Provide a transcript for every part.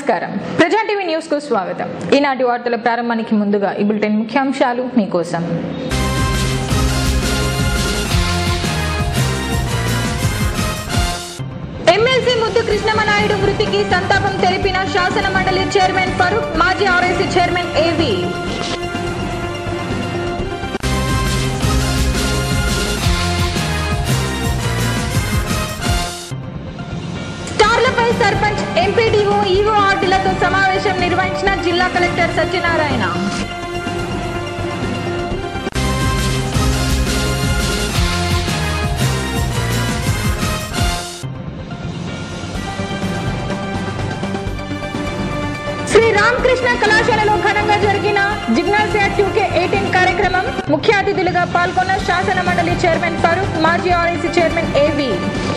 నమస్కారం ప్రజా TV news కు స్వాగతం ఈనాటి వార్తల ప్రారంభానికి ముందుగా ఈ బులెటిన్ ముఖ్యాంశాలు మీకోసం ఎమ్మెల్సీ ముద్దు కృష్ణమనాయుడు మృతికి సంతాపం తెలిపిన శాసన మండలి చైర్మన్ ఫరూక్ మాజీ ఆర్ఐసీ చైర్మన్ ఏవి స్టార్లపై సర్పంచ్ ఎంపీడీఓ ఈవో ఆర్డీలతో సమావేశం నిర్వహించిన జిల్లా కలెక్టర్ సత్యనారాయణ శ్రీ రామకృష్ణ కళాశాలలో ఘనంగా జరిగిన జిగ్నాసియా టూకే ఎయిటీన్ కార్యక్రమం ముఖ్య అతిథులుగా పాల్గొన్న శాసన మండలి చైర్మన్ ఫరూక్ మాజీ ఆర్ఐసీ చైర్మన్ ఏవి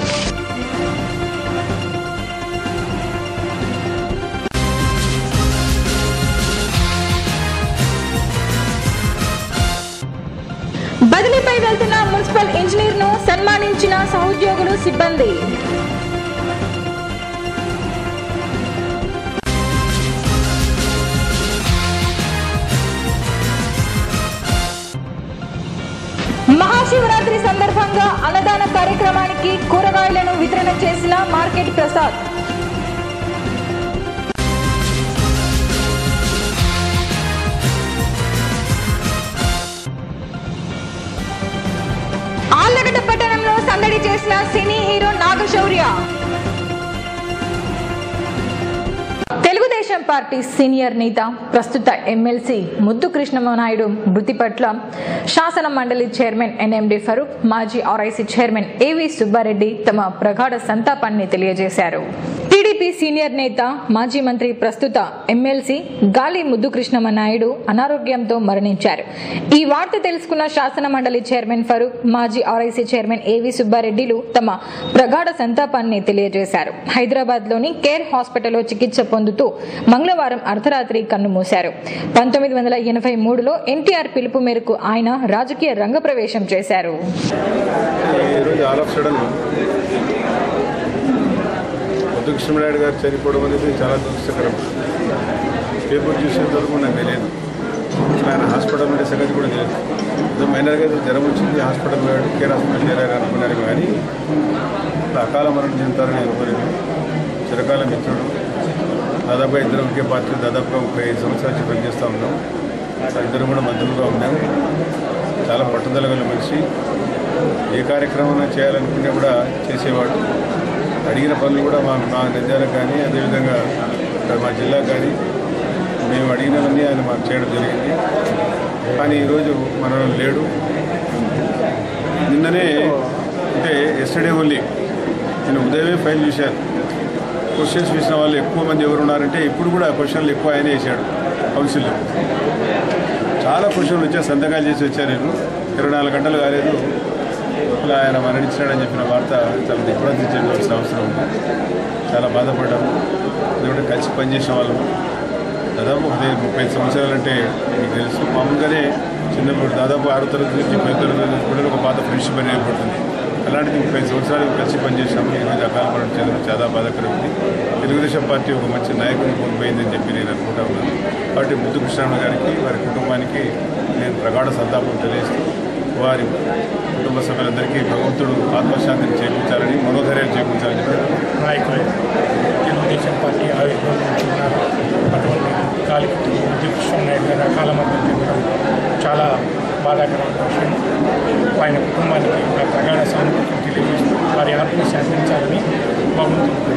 బదిలీపై వెళ్తున్న మున్సిపల్ ఇంజనీర్ ను సన్మానించిన సహోద్యోగులు సిబ్బంది మహాశివరాత్రి సందర్భంగా అన్నదాన కార్యక్రమానికి కూరగాయలను వితరణ చేసిన మార్కెట్ ప్రసాద్ ఆళ్లగడ్డ పట్టణంలో సందడి చేసిన cine hero Nagashaurya Telugudesam party senior నేత ప్రస్తుత ఎమ్మెల్సీ ముద్దు కృష్ణమనాయుడు మృతి పట్ల శాసన మండలి చైర్మన్ ఎన్ఎండి ఫరూక్ మాజీ ఆర్ఐసీ చైర్మన్ ఏవి సుబ్బారెడ్డి తమ ప్రగాఢ సంతాపాన్ని తెలియజేశారు టీడీపీ సీనియర్ నేత మాజీ మంత్రి ప్రస్తుత ఎమ్మెల్సీ గాలి ముద్దు కృష్ణమనాయుడు అనారోగ్యంతో మరణించారు ఈ వార్త తెలుసుకున్న శాసన మండలి చైర్మన్ ఫరూక్ మాజీ ఆర్ఐసీ చైర్మన్ ఏవి సుబ్బారెడ్డిలు తమ ప్రగాఢ సంతాపాన్ని తెలియజేశారు హైదరాబాద్ లోని కేర్ హాస్పిటల్లో చికిత్స పొందుతూ మంగళవారం అర్ధరాత్రి కన్నుమూశారు పంతొమ్మిది వందల ఎనభై మూడులో ఎన్టీఆర్ పిలుపు మేరకు ఆయన రాజకీయ రంగప్రవేశం చేశారు ఈరోజు ఆల్ ఆఫ్ సడన్ ముద్దు కృష్ణనాయుడు గారు చనిపోవడం అనేది చాలా దురదృష్టకరం పేపర్ చూసేంత వరకు నాకు తెలియదు అసలు ఆయన హాస్పిటల్ ఉండే సంగతి కూడా తెలియదు ఏదో మైనర్గా ఏదో జ్వరం వచ్చింది హాస్పిటల్ పోయాడు కేర్ హాస్పిటల్ చేరారు అనుకున్నాను కానీ ఇట్లా అకాల మరణం చెందుతారని అనుకోలేదు చిరకాల మిత్రుడు దాదాపుగా ఇద్దరు ఒకే పార్టీ దాదాపుగా ముప్పై ఐదు సంవత్సరాల నుంచి పనిచేస్తూ ఉన్నాం ఇద్దరు కూడా మంత్రులుగా ఉన్నాం చాలా పట్టుదల గల మనిషి ఏ కార్యక్రమం చేయాలనుకున్నా కూడా చేసేవాడు అడిగిన పనులు కూడా మా మా నంద్యాలకు కానీ అదేవిధంగా ఇక్కడ మా జిల్లాకు కానీ మేము అడిగినవన్నీ ఆయన మాకు చేయడం జరిగింది కానీ ఈరోజు మనలో లేడు నిన్ననే అంటే ఎస్టర్డే ఓన్లీ నేను ఉదయమే ఫైల్ చూశాను క్వశ్చన్స్ వేసిన వాళ్ళు ఎక్కువ మంది ఎవరు ఉన్నారంటే ఇప్పుడు కూడా క్వశ్చన్లు ఎక్కువ ఆయన వేసాడు కౌన్సిల్లో చాలా క్వశ్చన్లు వచ్చాయి సంతకాలు చేసి వచ్చారు నేను ఇరవై నాలుగు గంటలు కాలేదు ఇలా ఆయన మరణించాడని చెప్పిన వార్త చాలా దిగ్భ్రాంతి చెందాల్సిన అవసరం ఉంది చాలా బాధపడ్డాము ఎందుకంటే కలిసి పనిచేసిన వాళ్ళం దాదాపు ఒక ముప్పై ఐదు సంవత్సరాలు అంటే మీకు తెలుసు మామూలుగానే చిన్నప్పుడు దాదాపు ఆరో తరగతి నుంచి పది తరగతి నుంచి కూడా ఒక పాత ఫ్రెండ్షిప్ అనేది ఏర్పడుతుంది అలాంటిది ముప్పై ఐదు సంవత్సరాలు కలిసి పనిచేసాము ఈరోజు అకాల మరణం చెందడం చాలా బాధాకరం ఉంది తెలుగుదేశం పార్టీ ఒక మంచి నాయకుని కోల్పోయిందని చెప్పి నేను అనుకుంటా ఉన్నాను కాబట్టి ముద్దు కృష్ణారావు గారికి వారి కుటుంబానికి నేను ప్రగాఢ సంతాపం తెలియజేస్తూ వారి కుటుంబ సభ్యులందరికీ భగవంతుడు ఆత్మశాంతిని చేకూర్చాలని మనోధైర్యాన్ని చేకూర్చాలని చెప్పి నాయకులు తెలుగుదేశం పార్టీ ఆవిర్భవించున్నారు అటువంటి కాలికి కృష్ణ నాయుడు గారు అకాల మరణం చెందడం చాలా బాధాకరమైన విషయం ఆయన కుటుంబానికి నా ప్రగాఢ సానుభూతిని తెలియజేస్తూ వారి ఆత్మ శాసించాలని భగవంతుడు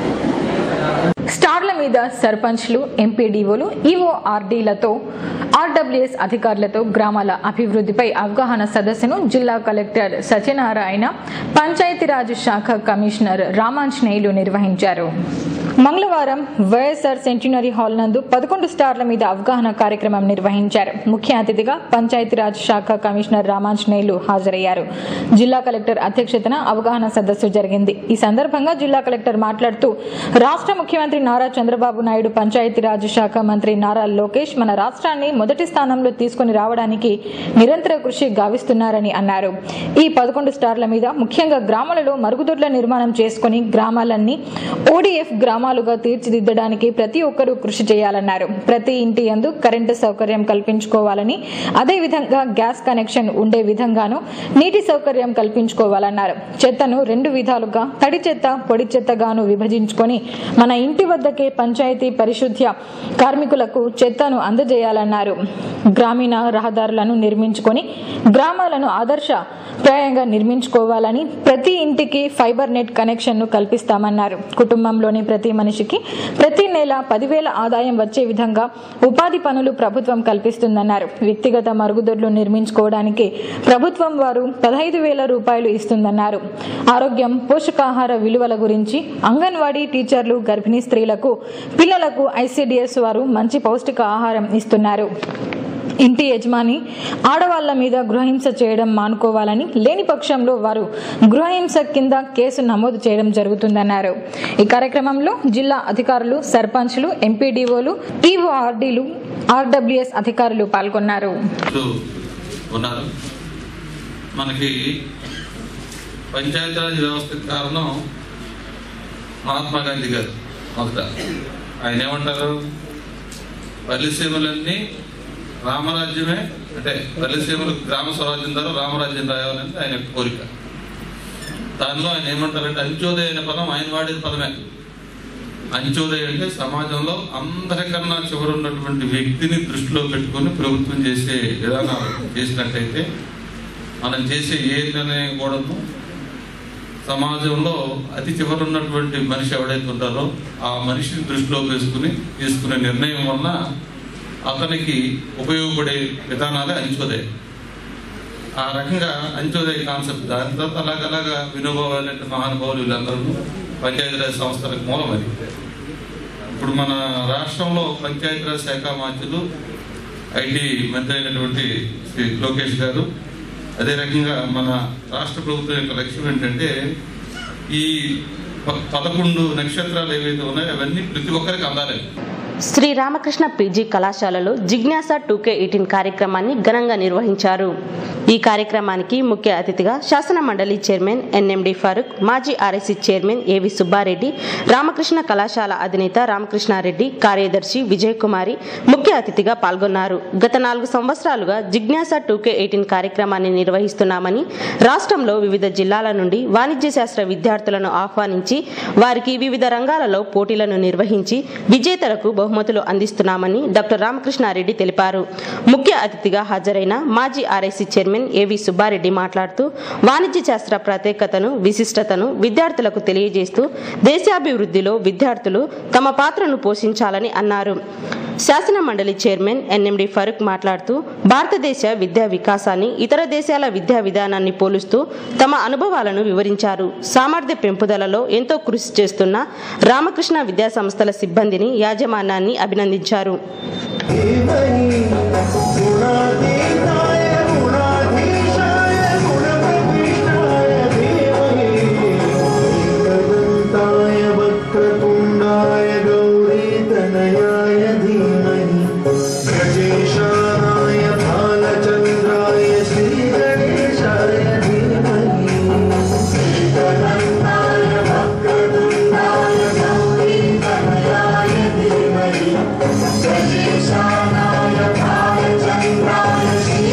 స్టార్ల మీద సర్పంచ్లు ఎంపీడీఓలు ఈఓ ఆర్డీలతో ఆర్డబ్ల్యూఎస్ అధికారులతో గ్రామాల అభివృద్ధిపై అవగాహన సదస్సును జిల్లా కలెక్టర్ సత్యనారాయణ పంచాయతీరాజ్ శాఖ కమిషనర్ రామాంజనేయులు నిర్వహించారు మంగళవారం వైఎస్ఆర్ సెంటినరీ హాల్ నందు పదకొండు స్టార్ల మీద అవగాహన కార్యక్రమం నిర్వహించారు ముఖ్య అతిథిగా పంచాయతీరాజ్ శాఖ కమిషనర్ రామాంజనేయులు హాజరయ్యారు జిల్లా కలెక్టర్ అధ్యక్షతన అవగాహన సదస్సు జరిగింది ఈ సందర్భంగా జిల్లా కలెక్టర్ మాట్లాడుతూ రాష్ట్ర ముఖ్యమంత్రి నారా చంద్రబాబు నాయుడు పంచాయతీరాజ్ శాఖ మంత్రి నారా లోకేష్ మన రాష్ట్రాన్ని మొదటి స్థానంలో తీసుకుని రావడానికి నిరంతర కృషి గావిస్తున్నారని అన్నారు ఈ పదకొండు స్టార్ల మీద ముఖ్యంగా గ్రామాలలో మరుగుదొడ్ల నిర్మాణం చేసుకుని గ్రామాలన్నీ ఓడిఎఫ్ గ్రామాలు గ్రామాలుగా తీర్చిదిద్దడానికి ప్రతి ఒక్కరూ కృషి చేయాలన్నారు ప్రతి ఇంటి యందు కరెంటు సౌకర్యం కల్పించుకోవాలని అదేవిధంగా గ్యాస్ కనెక్షన్ ఉండే విధంగాను నీటి సౌకర్యం కల్పించుకోవాలన్నారు చెత్తను రెండు విధాలుగా తడి చెత్త పొడి చెత్తగాను విభజించుకొని మన ఇంటి వద్దకే పంచాయతీ పరిశుద్ధ్య కార్మికులకు చెత్తను అందజేయాలన్నారు గ్రామీణ రహదారులను నిర్మించుకొని గ్రామాలను ఆదర్శ ప్రాయంగా నిర్మించుకోవాలని ప్రతి ఇంటికి ఫైబర్ నెట్ కనెక్షన్ ను కల్పిస్తామన్నారు కుటుంబంలోని ప్రతి మనిషికి ప్రతి నెల పదివేల ఆదాయం వచ్చే విధంగా ఉపాధి పనులు ప్రభుత్వం కల్పిస్తుందన్నారు వ్యక్తిగత మరుగుదొడ్లు నిర్మించుకోవడానికి ప్రభుత్వం వారు పదహైదు వేల రూపాయలు ఇస్తుందన్నారు ఆరోగ్యం పోషకాహార విలువల గురించి అంగన్వాడీ టీచర్లు గర్భిణీ స్త్రీలకు పిల్లలకు ఐసిడిఎస్ వారు మంచి పౌష్టిక ఆహారం ఇస్తున్నారు ఇంటి యజమాని ఆడవాళ్ల మీద గృహహింస చేయడం మానుకోవాలని లేని పక్షంలో వారు గృహహింస కింద కేసు నమోదు చేయడం జరుగుతుందన్నారు ఈ కార్యక్రమంలో జిల్లా అధికారులు సర్పంచ్లు ఎంపీడీఓలు టీఓఆర్డీలు ఆర్డబ్ల్యూఎస్ అధికారులు పాల్గొన్నారు ఇప్పుడు ఉన్నారు మనకి పంచాయతీరాజ్ వ్యవస్థకు కారణం మహాత్మా గాంధీ గారు మొదట ఆయన ఏమంటారు పల్లెసీమలన్నీ రామరాజ్యమే అంటే పల్లెసీమలు గ్రామ స్వరాజ్యం ద్వారా రామరాజ్యం రావాలని ఆయన యొక్క కోరిక దానిలో ఆయన ఏమంటారంటే అంత్యోదయ అనే పదం ఆయన వాడేది పదమే అంత్యోదయం అంటే సమాజంలో అందరికన్నా చివరి ఉన్నటువంటి వ్యక్తిని దృష్టిలో పెట్టుకొని ప్రభుత్వం చేసే విధానాలు చేసినట్టయితే మనం చేసే ఏ నిర్ణయం కూడాను సమాజంలో అతి చివరి ఉన్నటువంటి మనిషి ఎవడైతే ఉంటారో ఆ మనిషిని దృష్టిలో వేసుకుని తీసుకునే నిర్ణయం వలన అతనికి ఉపయోగపడే విధానాలే అంత్యోదయం ఆ రకంగా అంత్యోదయ కాన్సెప్ట్ దాని తర్వాత అలాగలాగా వినోభావాలు మహానుభావులు వీళ్ళందరూ పంచాయతీరాజ్ సంస్థలకు మూలం అది ఇప్పుడు మన రాష్ట్రంలో పంచాయతీరాజ్ శాఖ మంత్రులు ఐటీ మంత్రి అయినటువంటి శ్రీ లోకేష్ గారు అదే రకంగా మన రాష్ట్ర ప్రభుత్వం యొక్క లక్ష్యం ఏంటంటే ఈ ప- పదకొండు నక్షత్రాలు ఏవైతే ఉన్నాయో అవన్నీ ప్రతి ఒక్కరికి అందాలని శ్రీ రామకృష్ణ పీజీ కళాశాలలో జిజ్ఞాస టూకే ఎయిటీన్ కార్యక్రమాన్ని ఘనంగా నిర్వహించారు ఈ కార్యక్రమానికి ముఖ్య అతిథిగా శాసన మండలి చైర్మన్ ఎన్ఎండి ఫారూక్ మాజీ ఆర్ఎస్సీ చైర్మన్ ఏవి సుబ్బారెడ్డి రామకృష్ణ కళాశాల అధినేత రామకృష్ణారెడ్డి కార్యదర్శి విజయ్ కుమారి ముఖ్య అతిథిగా పాల్గొన్నారు గత నాలుగు సంవత్సరాలుగా జిజ్ఞాస టూకే ఎయిటీన్ కార్యక్రమాన్ని నిర్వహిస్తున్నామని రాష్ట్రంలో వివిధ జిల్లాల నుండి వాణిజ్య శాస్త్ర విద్యార్థులను ఆహ్వానించి వారికి వివిధ రంగాలలో పోటీలను నిర్వహించి విజేతలకు బహుమతులు అందిస్తున్నామని డాక్టర్ రామకృష్ణారెడ్డి తెలిపారు ముఖ్య అతిథిగా హాజరైన మాజీ ఆర్ఐసీ చైర్మన్ ఏవి సుబ్బారెడ్డి మాట్లాడుతూ వాణిజ్య శాస్త్ర ప్రత్యేకతను విశిష్టతను విద్యార్థులకు తెలియజేస్తూ దేశాభివృద్ధిలో విద్యార్థులు తమ పాత్రను పోషించాలని అన్నారు శాసన మండలి చైర్మన్ ఎన్ఎండి ఫరూక్ మాట్లాడుతూ భారతదేశ విద్యా వికాసాన్ని ఇతర దేశాల విద్యా విధానాన్ని పోలుస్తూ తమ అనుభవాలను వివరించారు సామర్థ్య పెంపుదలలో ఎంతో కృషి చేస్తున్న రామకృష్ణ విద్యా సంస్థల సిబ్బందిని యాజమాన్యాన్ని అభినందించారు गुणातीताय गुणाधीशाय गुणप्रविष्टाय धीमहि एकदन्ताय वक्रतुण्डाय गौरीतनयाय धीमहि गजेशानाय भालचन्द्राय श्रीगणेशाय धीमहि एकदन्ताय वक्रतुण्डाय गौरीतनयाय धीमहि गजेशानाय भालचन्द्राय श्री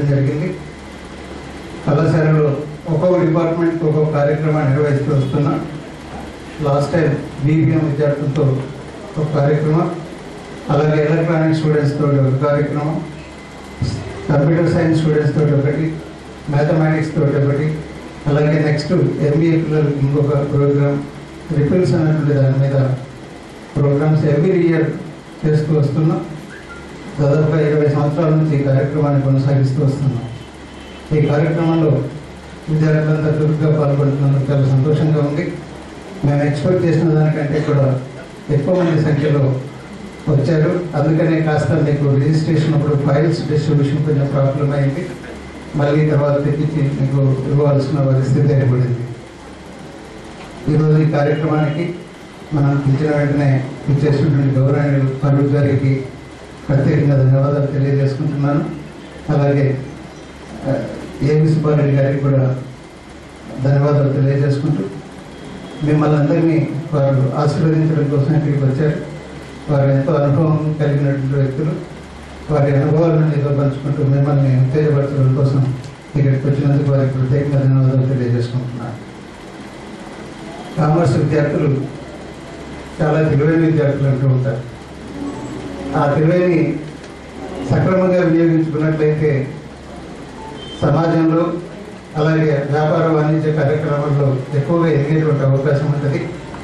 జరిగింది కళాశాలలో ఒక్కొక్క డిపార్ట్మెంట్ ఒక్కొక్క కార్యక్రమాన్ని నిర్వహిస్తూ వస్తున్నాం లాస్ట్ టైం బీబీఎం విద్యార్థులతో ఒక కార్యక్రమం అలాగే ఎలక్ట్రానిక్ స్టూడెంట్స్ తోటి ఒక కార్యక్రమం కంప్యూటర్ సైన్స్ స్టూడెంట్స్ తోటి ఒకటి మ్యాథమెటిక్స్ తోటి ఒకటి అలాగే నెక్స్ట్ ఎంబీఏ పిల్లలకి ఇంకొక ప్రోగ్రామ్ రిపిల్స్ అనేటువంటి దాని మీద ప్రోగ్రామ్స్ ఎవ్రీ ఇయర్ చేస్తూ వస్తున్నాం దాదాపుగా ఇరవై సంవత్సరాల నుంచి ఈ కార్యక్రమాన్ని కొనసాగిస్తూ వస్తున్నాం ఈ కార్యక్రమంలో విద్యార్థులంతా చురుగ్గా పాల్గొంటున్నందుకు చాలా సంతోషంగా ఉంది మేము ఎక్స్పెక్ట్ చేసిన దానికంటే కూడా ఎక్కువ మంది సంఖ్యలో వచ్చారు అందుకనే కాస్త మీకు రిజిస్ట్రేషన్ అప్పుడు ఫైల్స్ డిస్ట్రిబ్యూషన్ కొంచెం ప్రాబ్లం అయింది మళ్ళీ తర్వాత తెప్పించి మీకు ఇవ్వాల్సిన పరిస్థితి ఏర్పడింది ఈరోజు ఈ కార్యక్రమానికి మనం పిలిచిన వెంటనే ఇచ్చేసినటువంటి గౌరవనీయులు ఫరూక్ గారికి ప్రత్యేకంగా ధన్యవాదాలు తెలియజేసుకుంటున్నాను అలాగే ఆ, ఏబి సుబ్బారెడ్డి గారికి కూడా ధన్యవాదాలు తెలియజేసుకుంటూ మిమ్మల్ని అందరినీ వారు ఆశీర్వదించడం కోసం ఇక్కడికి వచ్చారు వారు ఎంతో అనుభవం కలిగినటువంటి వ్యక్తులు వారి అనుభవాలను ఏదో పంచుకుంటూ మిమ్మల్ని ఉత్తేజపరచడం కోసం ఇక్కడికి వచ్చినందుకు వారికి ప్రత్యేకంగా ధన్యవాదాలు తెలియజేసుకుంటున్నాను కామర్స్ విద్యార్థులు చాలా తెలివైన విద్యార్థులు అంటూ ఉంటారు ఆ తెలివైని సక్రమంగా వినియోగించుకున్నట్లయితే సమాజంలో అలాగే వ్యాపార వాణిజ్య కార్యక్రమాల్లో ఎక్కువగా ఎదిగేటువంటి అవకాశం ఉంటుంది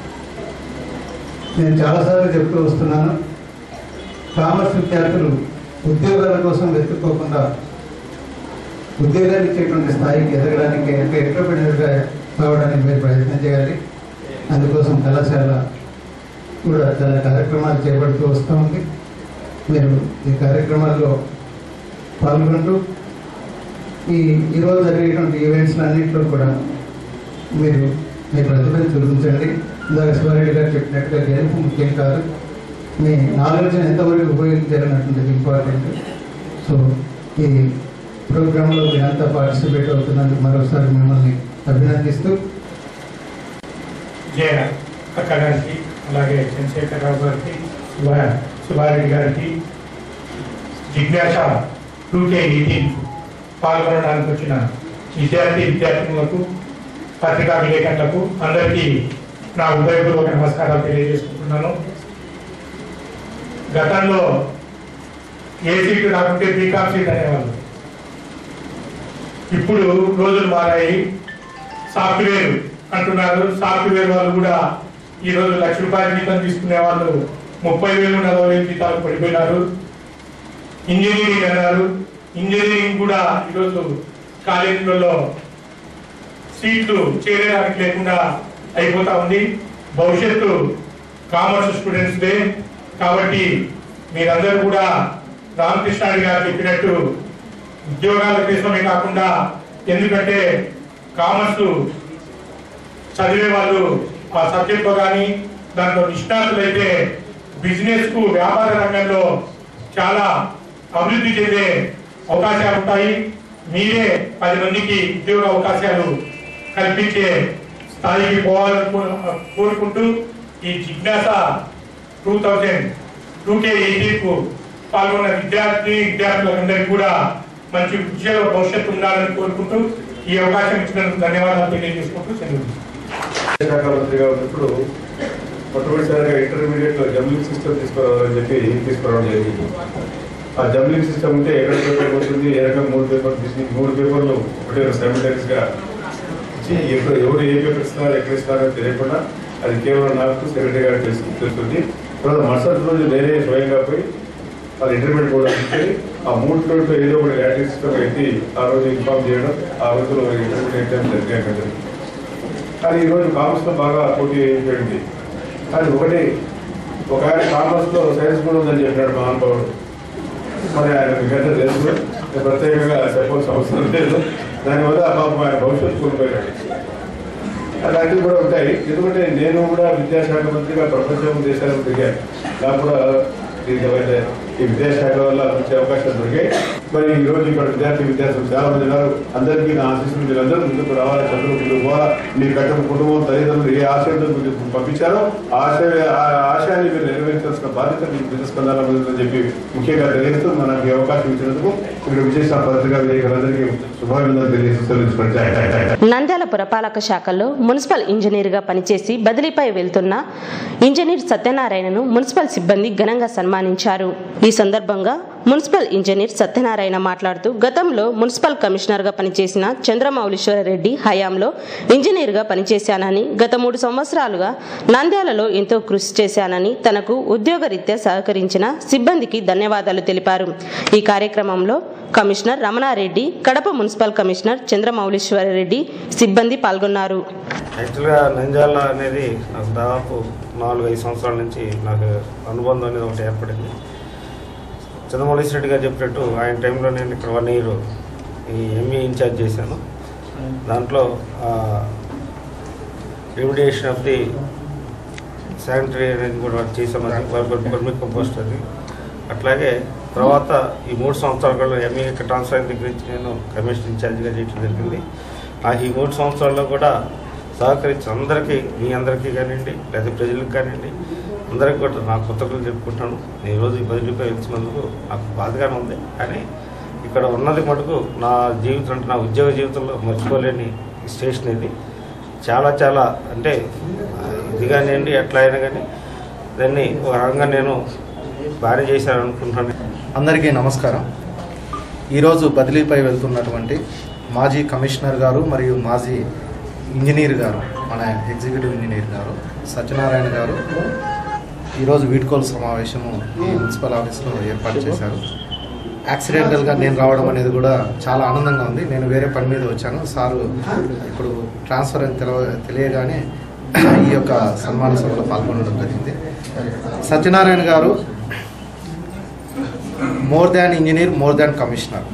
నేను చాలాసార్లు చెప్తూ వస్తున్నాను కామర్స్ విద్యార్థులు ఉద్యోగాల కోసం వెతుక్కోకుండా ఉద్యోగాలు ఇచ్చేటువంటి స్థాయికి ఎదగడానికి ఒక ఎంటర్ప్రినర్గా కావడానికి మీరు ప్రయత్నం చేయాలి అందుకోసం కళాశాల కూడా చాలా కార్యక్రమాలు చేపడుతూ వస్తూ ఉంది మీరు ఈ కార్యక్రమాల్లో పాల్గొంటూ ఈ ఈరోజు జరిగేటువంటి ఈవెంట్స్ అన్నింటిలో కూడా మీరు మీ ప్రతిభను చూపించండి ఇందాక శివారెడ్డి గారు చెప్పినట్టుగా గెలుపు ముఖ్యం కాదు మీ నాలెడ్జ్ని ఎంతవరకు ఉపయోగించాలన్నటువంటిది ఇంపార్టెంట్ సో ఈ ప్రోగ్రాంలో మీరంతా పార్టిసిపేట్ అవుతున్నందుకు మరోసారి మిమ్మల్ని అభినందిస్తూ జయ అక్క గారికి అలాగే చంద్రశేఖరరావు గారికి శివ శివారెడ్డి గారికి జిజ్ఞాస టూ కే ఎయిటీన్ పాల్గొనడానికి వచ్చిన విద్యార్థి విద్యార్థినులకు పత్రికా విలేకరులకు అందరికీ నా ఉదయపూర్వక నమస్కారాలు తెలియజేసుకుంటున్నాను గతంలో ఏ సీటు రాకుంటే బీకామ్ సీట్ అనేవాళ్ళు ఇప్పుడు రోజులు మారాయి సాఫ్ట్వేర్ అంటున్నారు సాఫ్ట్వేర్ వాళ్ళు కూడా ఈ రోజు లక్ష రూపాయల జీతం తీసుకునే వాళ్ళు ముప్పై వేలు నలభై వేలు జీతాలు పడిపోయినారు ఇంజనీరింగ్ అన్నారు ఇంజనీరింగ్ కూడా ఈరోజు కాలేజీలలో సీట్లు చేరడానికి లేకుండా అయిపోతా ఉంది భవిష్యత్తు కామర్స్ స్టూడెంట్స్ డే కాబట్టి మీరందరూ కూడా రామకృష్ణారెడ్డి గారు చెప్పినట్టు ఉద్యోగాల కోసమే కాకుండా ఎందుకంటే కామర్స్ చదివే వాళ్ళు ఆ సబ్జెక్ట్ లో కానీ దాంట్లో నిష్ణాతులైతే బిజినెస్ కు వ్యాపార రంగంలో చాలా అభివృద్ధి చెందే అవకాశాలు ఉంటాయి మీరే పది మందికి ఉద్యోగ అవకాశాలు కల్పించే స్థాయికి పోవాలని కో- కోరుకుంటూ ఈ జిజ్ఞాస two thousand two K eighteen కు పాల్గొన్న విద్యార్థి విద్యార్థులందరికీ కూడా మంచి ఉద్యోగ భవిష్యత్తు ఉండాలని కోరుకుంటూ ఈ అవకాశం ఇచ్చినందుకు ధన్యవాదాలు తెలియజేసుకుంటూ సెలవు శాఖ మంత్రిగా ఉన్నప్పుడు మొట్టమొదటిసారిగా ఇంటర్మీడియట్ లో జంబ్లింగ్ సిస్టమ్ తీసుకురావాలని చెప్పి తీసుకురావడం జరిగింది ఆ జంబ్లింగ్ సిస్టమ్ ఉంటే ఎక్కడ పేపర్ పోతుంది ఏ రకం మూడు పేపర్ తీసి మూడు పేపర్లు ఒకటే సైమిల్టైన్స్ గా ఇచ్చి ఎప్పుడు ఎవరు ఏ పేపర్ ఇస్తున్నారు ఎక్కడ ఇస్తున్నారో తెలియకుండా అది కేవలం నాకు సెక్రటరీ గారు తెలుసు తెలుస్తుంది తర్వాత మరుసటి రోజు నేనే స్వయంగా పోయి అది ఇంటర్మీడియట్ కూడా ఇచ్చి ఆ మూడు పేపర్లో ఏదో ఒకటి ర్యాటింగ్ సిస్టమ్ ఎత్తి ఆ రోజు ఇన్ఫార్మ్ చేయడం ఆ రోజులో ఇంటర్మీడియట్ ఎగ్జామ్ జరిగాయి కానీ ఈరోజు కామర్స్ లో బాగా పోటీ అయిపోయింది కానీ ఒకటి ఒక ఆయన కామర్స్ లో సైన్స్ కూడా ఉందని చెప్పినాడు మహానుభావుడు మరి ఆయన మీకంటే తెలుసు నేను ప్రత్యేకంగా చెప్పాల్సిన అవసరం లేదు దానివల్ల పాపం ఆయన భవిష్యత్తు కోల్పోయాడు అలాంటివి కూడా ఉంటాయి ఎందుకంటే నేను కూడా విద్యాశాఖ మంత్రిగా ప్రపంచం దేశాలకు తిరిగాను నాకు కూడా దీనికి ఏమైతే ఈ విద్యాశాఖ వల్ల వచ్చే అవకాశాలు దొరికాయి మరి ఈ రోజు ఇక్కడ విద్యార్థి విద్యార్థులు చాలా మంది ఉన్నారు అందరికీ నా ఆశీస్సులు మీరందరూ ముందుకు రావాలి చదువు ముందుకు పోవాలా మీ కట్టం కుటుంబం తల్లిదండ్రులు ఏ ఆశయంతో మీరు పంపించారో ఆ ఆశయ ఆ ఆశయాన్ని మీరు నెరవేర్చాల్సిన బాధ్యత మీకు బిజినెస్ అని చెప్పి ముఖ్యంగా తెలియజేస్తూ మనకి ఈ అవకాశం ఇచ్చినందుకు ఇక్కడ విశేష పత్రికా విలేకరులందరికీ శుభాభినందనలు తెలియజేస్తూ పరిచయం నంద్యాల పురపాలక శాఖలో మున్సిపల్ ఇంజనీర్గా పనిచేసి బదిలీపై వెళ్తున్న ఇంజనీర్ సత్యనారాయణను మున్సిపల్ సిబ్బంది ఘనంగా సన్మానించారు ఈ సందర్భంగా మున్సిపల్ ఇంజనీర్ సత్యనారాయణ మాట్లాడుతూ గతంలో మున్సిపల్ కమిషనర్గా పనిచేసిన చంద్రమౌళీశ్వర రెడ్డి హయాంలో ఇంజనీర్గా పనిచేశానని గత మూడు సంవత్సరాలుగా నంద్యాలలో ఎంతో కృషి చేశానని తనకు ఉద్యోగరీత్యా సహకరించిన సిబ్బందికి ధన్యవాదాలు తెలిపారు ఈ కార్యక్రమంలో commissioner Ramanareddy Kadapa municipal commissioner Chandramouleeswara Reddy సిబ్బంది పాల్గొన్నారు యాక్చువల్గా నంద్యాల అనేది నాకు దాదాపు నాలుగు ఐదు సంవత్సరాల నుంచి నాకు అనుబంధం అనేది ఒకటి ఏర్పడింది చంద్రమౌళీశ్వర రెడ్డి గారు చెప్పినట్టు ఆయన టైంలో నేను ఇక్కడ వన్ ఇయర్ ఈ ఎంఈ ఇన్ఛార్జ్ చేశాను దాంట్లో రిమిడియేషన్ ఆఫ్ ది శానిటరీ అనేది కూడా చేసాము వర్మి కంపోస్ట్ అది అట్లాగే తర్వాత ఈ మూడు సంవత్సరాలలో ఎంఈ ఇక్కడ ట్రాన్స్ఫర్ అయిన దగ్గర నుంచి నేను కమిషన్ ఇన్ఛార్జిగా చేయడం జరిగింది ఆ ఈ మూడు సంవత్సరాల్లో కూడా సహకరించిన అందరికీ మీ అందరికీ కానివ్వండి లేదా ప్రజలకు కానివ్వండి అందరికీ కూడా నా కృతజ్ఞతలు చెప్పుకుంటాను నేను ఈరోజు ఈ బదిలీపై వెళ్తున్నందుకు నాకు బాధగానే ఉంది కానీ ఇక్కడ ఉన్నది మటుకు నా జీవితం అంటే నా ఉద్యోగ జీవితంలో మర్చిపోలేని స్టేషన్ ఇది చాలా చాలా అంటే ఆ, ఇది కానివ్వండి ఎట్లా అయినా కానీ దాన్ని ఒక రకంగా నేను బాగా చేశాను అనుకుంటున్నాను అందరికీ నమస్కారం ఈరోజు బదిలీపై వెళ్తున్నటువంటి మాజీ కమిషనర్ గారు మరియు మాజీ ఇంజనీర్ గారు మన ఎగ్జిక్యూటివ్ ఇంజనీర్ గారు సత్యనారాయణ గారు ఈరోజు వీడ్కోలు సమావేశము ఈ మున్సిపల్ ఆఫీస్లో ఏర్పాటు చేశారు యాక్సిడెంటల్గా నేను రావడం అనేది కూడా చాలా ఆనందంగా ఉంది నేను వేరే పని మీద వచ్చాను సారు ఇప్పుడు ట్రాన్స్ఫర్ అని తెలవ తెలియగానే ఈ యొక్క సన్మాన సభలో పాల్గొనడం జరిగింది Satyanarayana garu more than engineer more than commissioner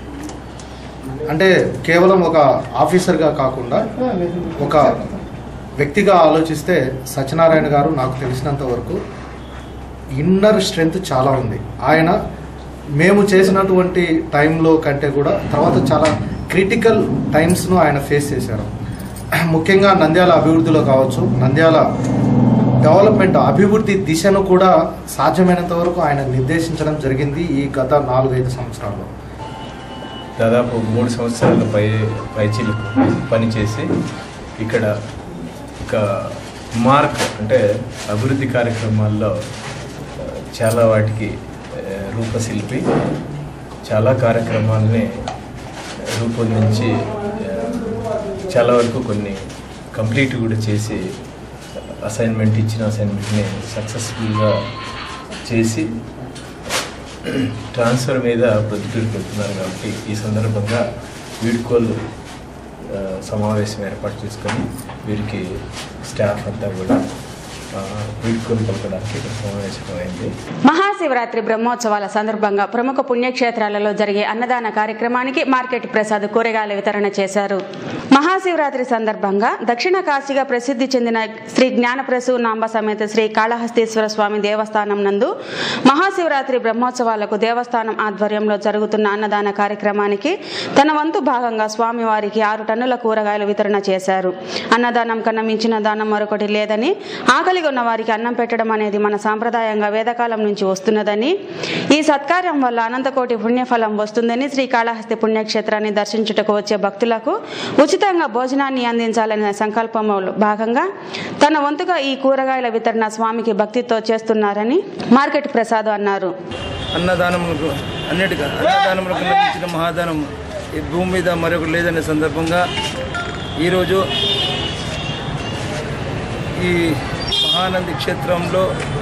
అంటే కేవలం ఒక ఆఫీసర్గా కాకుండా ఒక వ్యక్తిగా ఆలోచిస్తే సత్యనారాయణ గారు నాకు తెలిసినంత వరకు ఇన్నర్ స్ట్రెంగ్త్ చాలా ఉంది ఆయన మేము చేసినటువంటి టైంలో కంటే కూడా తర్వాత చాలా క్రిటికల్ టైమ్స్ను ఆయన ఫేస్ చేశారు ముఖ్యంగా నంద్యాల అభివృద్ధిలో కావచ్చు నంద్యాల డెవలప్మెంట్ అభివృద్ధి దిశను కూడా సాధ్యమైనంత వరకు ఆయన నిర్దేశించడం జరిగింది ఈ గత నాలుగైదు సంవత్సరాల్లో దాదాపు మూడు సంవత్సరాల పై పైచీలకు పనిచేసి ఇక్కడ ఒక మార్క్ అంటే అభివృద్ధి కార్యక్రమాల్లో ఆ, చాలా వాటికి ఆ, రూపశిల్పి చాలా కార్యక్రమాలని రూపొందించి ఆ, చాలా వరకు కొన్ని కంప్లీట్ కూడా చేసి అసైన్మెంట్ ఇచ్చిన అసైన్మెంట్ని సక్సెస్ఫుల్గా చేసి ట్రాన్స్ఫర్ మీద ప్రొద్దుటూరు పెడుతున్నారు కాబట్టి ఈ సందర్భంగా వీడ్కోలు ఆ, సమావేశం ఏర్పాటు చేసుకొని వీరికి స్టాఫ్ అంతా కూడా ఆ, వీడ్కోలు పలకడానికి ఇక్కడ సమావేశం అయింది మహాశివరాత్రి బ్రహ్మోత్సవాల సందర్భంగా ప్రముఖ పుణ్యక్షేత్రాలలో జరిగే అన్నదాన కార్యక్రమానికి మార్కెట్ ప్రసాద్ కూరగాయల వితరణ చేశారు మహాశివరాత్రి సందర్భంగా దక్షిణ కాశీగా ప్రసిద్ధి చెందిన శ్రీ జ్ఞానప్రసు నాంబ సమేత శ్రీ కాళహస్తీశ్వర స్వామి దేవస్థానం నందు మహాశివరాత్రి బ్రహ్మోత్సవాలకు దేవస్థానం ఆధ్వర్యంలో జరుగుతున్న అన్నదాన కార్యక్రమానికి తన వంతు భాగంగా స్వామివారికి ఆరు టన్నుల కూరగాయలు వితరణ చేశారు అన్నదానం కన్నా మించిన దానం మరొకటి లేదని ఆకలిగా ఉన్న వారికి అన్నం పెట్టడం అనేది మన సాంప్రదాయంగా వేదకాలం నుంచి వస్తున్నదని ఈ సత్కార్యం వల్ల అనంతకోటి పుణ్యఫలం వస్తుందని శ్రీకాళహస్తి పుణ్యక్షేత్రాన్ని దర్శించుటకు వచ్చే భక్తులకు ఉచితంగా భోజనాన్ని అందించాలనే సంకల్పంలో భాగంగా తన వంతుగా ఈ కూరగాయల వితరణ స్వామికి భక్తితో చేస్తున్నారని మార్కెట్ ప్రసాద్ అన్నారు అన్నదానములకు అన్నిటికీ అన్నదానములకు లభించిన మహాదానం ఈ భూమి మీద మరొకటి లేదనే సందర్భంగా ఈరోజు ఈ మహానంది క్షేత్రంలో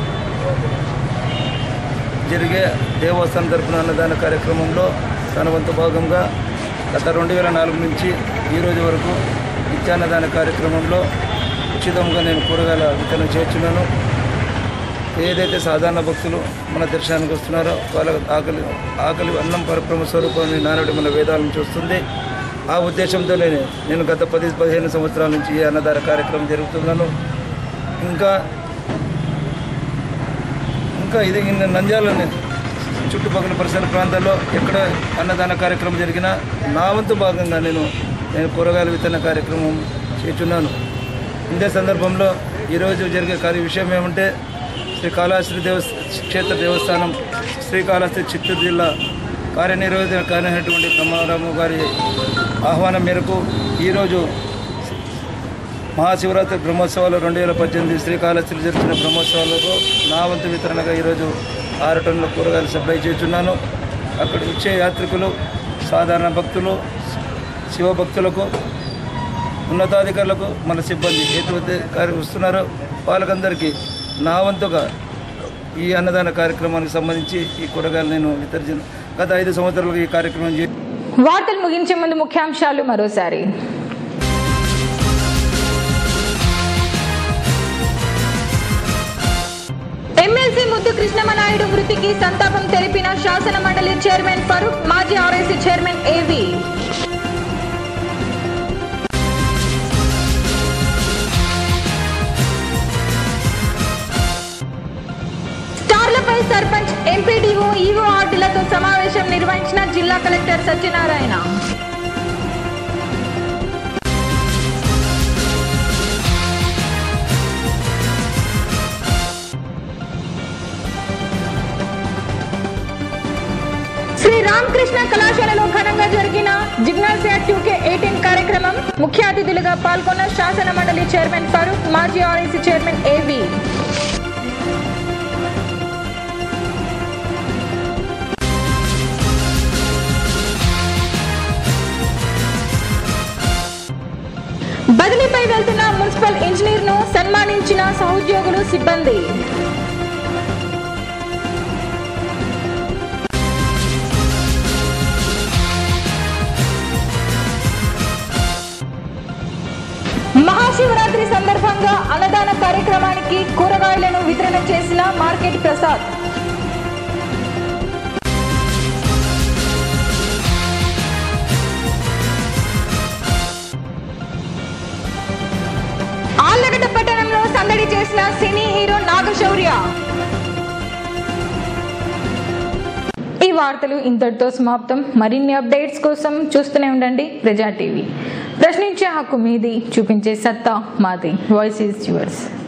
జరిగే దేవస్థానం తరపున అన్నదాన కార్యక్రమంలో తన వంతు భాగంగా గత రెండు వేల నాలుగు నుంచి ఈ రోజు వరకు నిత్యాన్నదాన కార్యక్రమంలో ఉచితంగా నేను కూరగాయల వితరణ చేర్చున్నాను ఏదైతే సాధారణ భక్తులు మన దర్శనానికి వస్తున్నారో వాళ్ళ ఆకలి ఆకలి అన్నం పరబ్రహ్మ స్వరూపాన్ని నానటి మన వేదాల నుంచి వస్తుంది ఆ ఉద్దేశంతోనే నేను గత పది పదిహేను సంవత్సరాల నుంచి ఈ అన్నదాన కార్యక్రమం జరుగుతున్నాను ఇంకా ఇంకా ఇది ఇన్ని నంద్యాలని చుట్టుపక్కల పరిసర ప్రాంతాల్లో ఎక్కడ అన్నదాన కార్యక్రమం జరిగినా నా వంతు భాగంగా నేను నేను కూరగాయల విత్తన కార్యక్రమం చేస్తున్నాను ఇదే సందర్భంలో ఈరోజు జరిగే కార్య విషయం ఏమంటే శ్రీకాళహస్తి దేవస్ క్షేత్ర దేవస్థానం శ్రీకాళహస్తి చిత్తూరు జిల్లా కార్యనిర్వహణటువంటి బ్రహ్మారాము గారి ఆహ్వానం మేరకు ఈరోజు మహాశివరాత్రి బ్రహ్మోత్సవాలు రెండు వేల పద్దెనిమిది శ్రీకాళహస్తిలో జరిగిన బ్రహ్మోత్సవాలకు నా వంతు వితరణగా ఈరోజు ఆరు టన్నుల కూరగాయలు సప్లై చేస్తున్నాను అక్కడ వచ్చే యాత్రికులు సాధారణ భక్తులు శివభక్తులకు ఉన్నతాధికారులకు మన సిబ్బంది ఎటువంటి కార్య వస్తున్నారో వాళ్ళకందరికీ నా వంతుగా ఈ అన్నదాన కార్యక్రమానికి సంబంధించి ఈ కూరగాయలు నేను వితరించిన గత ఐదు సంవత్సరాలుగా ఈ కార్యక్రమం చే వార్తలు ముగించే ముందు ముఖ్యాంశాలు మరోసారి ఎమ్మెల్సీ ముద్దు కృష్ణమనాయుడు మృతికి సంతాపం తెలిపిన శాసన మండలి చైర్మన్ ఫరూక్ మాజీ ఆర్ఐసీ చైర్మన్ ఏవి స్టార్లపై సర్పంచ్ ఎంపీడీఓ ఈవో ఆర్డీలతో సమావేశం నిర్వహించిన జిల్లా కలెక్టర్ సత్యనారాయణ శ్రీ రామకృష్ణ కళాశాలలో ఘనంగా జరిగిన జిగ్నాసియా టూకే ఎయిటీన్ కార్యక్రమం ముఖ్య అతిథులుగా పాల్గొన్న శాసన మండలి చైర్మన్ ఫరూక్ మాజీ ఆర్ఐసీ చైర్మన్ ఏవి బదిలీపై వెళ్తున్న మున్సిపల్ ఇంజనీర్ ను సన్మానించిన సహోద్యోగులు సిబ్బంది మహాశివరాత్రి సందర్భంగా అన్నదాన కార్యక్రమానికి కూరగాయలను వితరణ చేసిన మార్కెట్ ప్రసాద్ ఆళ్లగడ్డ పట్టణంలో సందడి చేసిన సినీ హీరో నాగశౌర్య ఈ వార్తలు ఇంతటితో సమాప్తం మరిన్ని అప్డేట్స్ కోసం చూస్తూనే ఉండండి ప్రజా టీవీ ప్రశ్నించే హక్కు మీది చూపించే సత్తా మాది వాయిస్ ఈజ్ యువర్స్